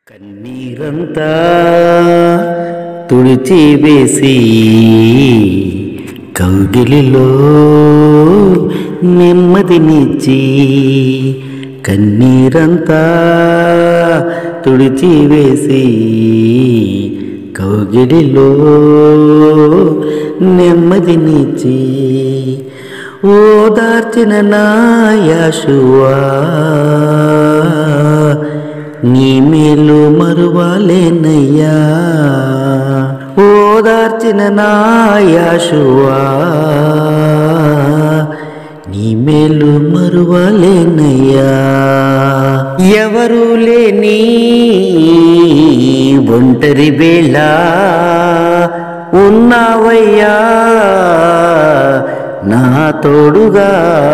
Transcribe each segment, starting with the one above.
కన్నీరంతా తుడిచి వేసి కౌగిలిలో నెమ్మదినిచ్చి కన్నీరంతా తుడిచి వేసి కౌగిలిలో నెమ్మదినిచ్చి ఓదార్చిన నాయాశువా నీ మేలు మరువాలేనయ్యా ఓదార్చిన నాయాశువా నీ మేలు మరువాలేనయ్యా ఎవరు లేని ఒంటరి వేళ ఉన్నావయ్యా నా తోడుగా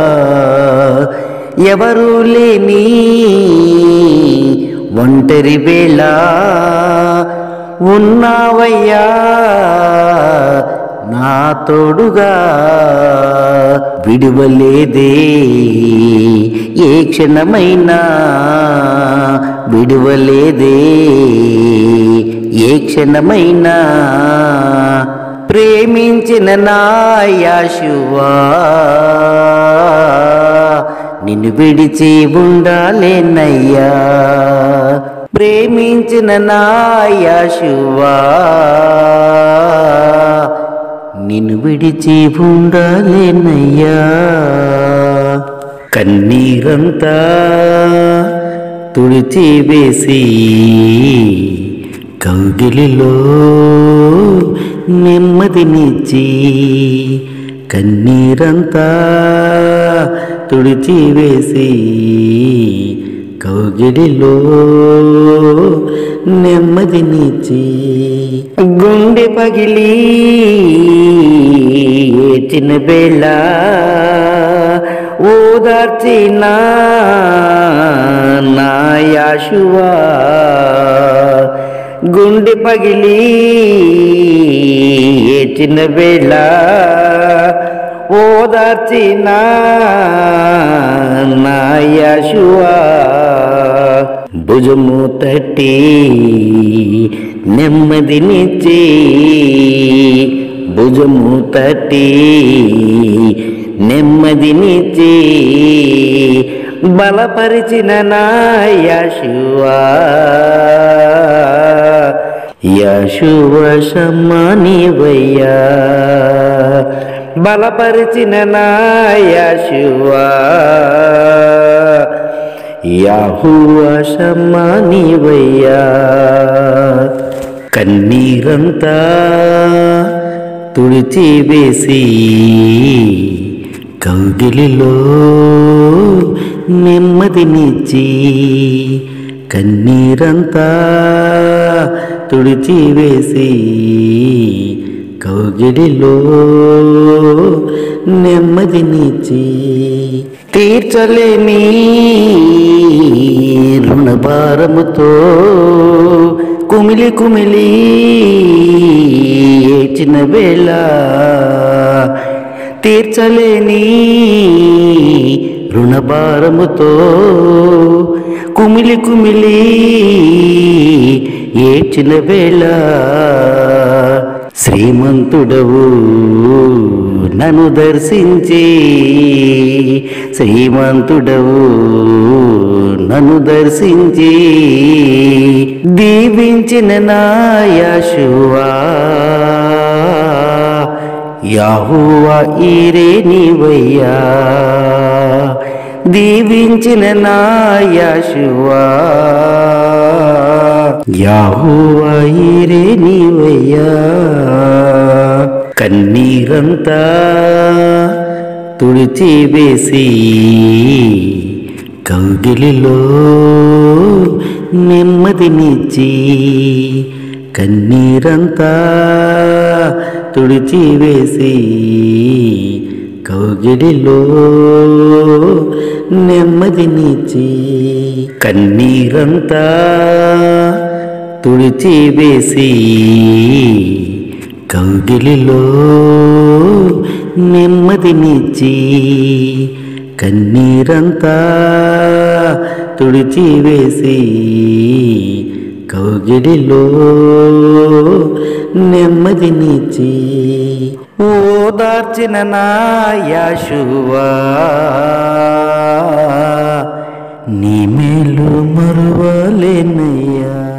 ఎవరు లేని ఒంటరి వేళ ఉన్నావయ్యా నా తోడుగా విడువలేదే ఏ క్షణమైనా విడువలేదే ఏ క్షణమైనా ప్రేమించిన నాయాశువా నిన్ను విడిచి ఉండాలేనయ్యా ప్రేమించిన నాయాశువా నిన్ను విడిచి ఉండాలేనయ్యా కన్నీరంతా తుడిచి వేసి కౌగిలిలో నెమ్మదినిచ్చి కన్నీరంతా తుడిచి వేసి కౌగిలిలో నెమ్మదినిచ్చి గుండె పగిలి ఏచిన వేళ ఓదార్చిన నాయాశువా గుండె పగిలి ఏచిన వేళ ఓదార్చిన నాయాశువా భుజము తట్టి నెమ్మదినిచ్చి భుజము తట్టి నెమ్మదినిచ్చి బలపరిచిన నాయశువా యశువ సమ్మానివయ్యా బలపరిచిన నాయశువా యాహువ సమ్మానివయ్యా కన్నీరంతా తుడిచి వేసి కౌగిలిలో నెమ్మదినిచ్చి కన్నీరంతా తుడిచి వేసి కౌగిలిలో నెమ్మదినిచ్చి తీర్చలేని రుణభారముతో కుమిలి కుమిలి ఏచిన వేళ తీర్చలేని రుణభారముతో కుమిలి కుమిలి ఏచిన వేళ శ్రీమంతుడవు నన్ను దర్శించి శ్రీమంతుడవు నన్ను దర్శించి దీవించిన నాయశువా యాహువా ఈరే నీవయ్యా దీవించిన నాయశువా యాహువా ఈరే నీవయ్యా కన్నీరంతా తుడిచి వేసి కౌగిలిలో నెమ్మదినిచ్చి కన్నీరంతా తుడిచి వేసి కౌగిలిలో నెమ్మదినిచ్చి కన్నీరంతా తుడిచి వేసి కౌగిలిలో నెమ్మదినిచ్చి కన్నీరంతా తుడిచి వేసి కౌగిడిలో నెమ్మదినిచ్చి ఓదార్చిన నా యాశువా నీ మేలు మరువలేనయ్యా